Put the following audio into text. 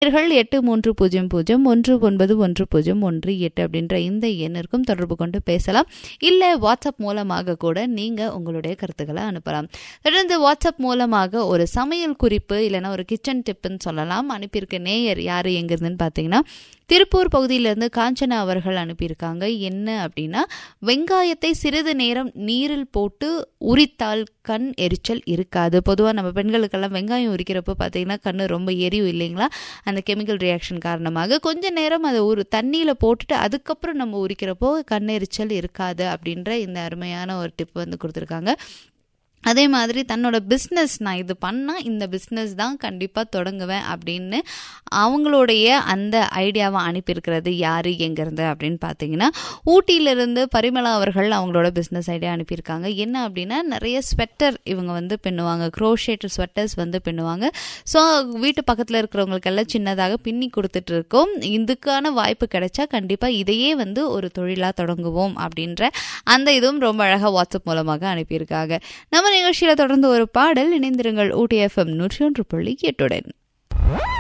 நேயர்கள் எட்டு மூன்று பூஜ்ஜியம் பூஜ்ஜியம் ஒன்று ஒன்பது ஒன்று பூஜ்ஜியம் ஒன்று எட்டு அப்படின்ற இந்த எண்ணிற்கும் தொடர்பு கொண்டு பேசலாம் இல்லை வாட்ஸ்அப் மூலமாக கூட நீங்கள் உங்களுடைய கருத்துக்களை அனுப்பலாம் தொடர்ந்து வாட்ஸ்அப் மூலமாக ஒரு சமையல் குறிப்பு இல்லைன்னா ஒரு கிச்சன் டிப்புன்னு சொல்லலாம் அனுப்பியிருக்க நேயர் யார் எங்கிருந்துன்னு பார்த்தீங்கன்னா திருப்பூர் பகுதியிலிருந்து காஞ்சனா அவர்கள் அனுப்பியிருக்காங்க என்ன அப்படின்னா வெங்காயத்தை சிறிது நேரம் நீரில் போட்டு உரித்தால் கண் எரிச்சல் இருக்காது பொதுவாக நம்ம பெண்களுக்கெல்லாம் வெங்காயம் உரிக்கிறப்போ பார்த்தீங்கன்னா கண் ரொம்ப எரியும் இல்லைங்களா அந்த கெமிக்கல் ரியாக்ஷன் காரணமாக கொஞ்ச நேரம் அதை ஒரு தண்ணியில் போட்டுட்டு அதுக்கப்புறம் நம்ம உரிக்கிறப்போ கண் எரிச்சல் இருக்காது அப்படின்ற இந்த அருமையான ஒரு டிப் வந்து கொடுத்துருக்காங்க அதே மாதிரி தன்னோட பிஸ்னஸ் நான் இது பண்ணால் இந்த பிஸ்னஸ் தான் கண்டிப்பாக தொடங்குவேன் அப்படின்னு அவங்களுடைய அந்த ஐடியாவை அனுப்பியிருக்கிறது யார் எங்கேருந்து அப்படின்னு பார்த்தீங்கன்னா ஊட்டியிலிருந்து பரிமளா அவர்கள் அவங்களோட பிஸ்னஸ் ஐடியா அனுப்பியிருக்காங்க என்ன அப்படின்னா நிறைய ஸ்வெட்டர் இவங்க வந்து பின்னுவாங்க க்ரோஷேட் ஸ்வெட்டர்ஸ் வந்து பின்னுவாங்க ஸோ வீட்டு பக்கத்தில் இருக்கிறவங்களுக்கெல்லாம் சின்னதாக பின்னி கொடுத்துட்டு இருக்கோம் இதுக்கான வாய்ப்பு கிடைச்சா கண்டிப்பாக இதையே வந்து ஒரு தொழிலாக தொடங்குவோம் அப்படின்ற அந்த இதுவும் ரொம்ப அழகாக வாட்ஸ்அப் மூலமாக அனுப்பியிருக்காங்க நம்ம நிகழ்ச்சியில் தொடர்ந்து ஒரு பாடல் இணைந்திருங்கள் ஊட்டி எஃப்எம் நூற்றி ஒன்று புள்ளி எட்டுடன்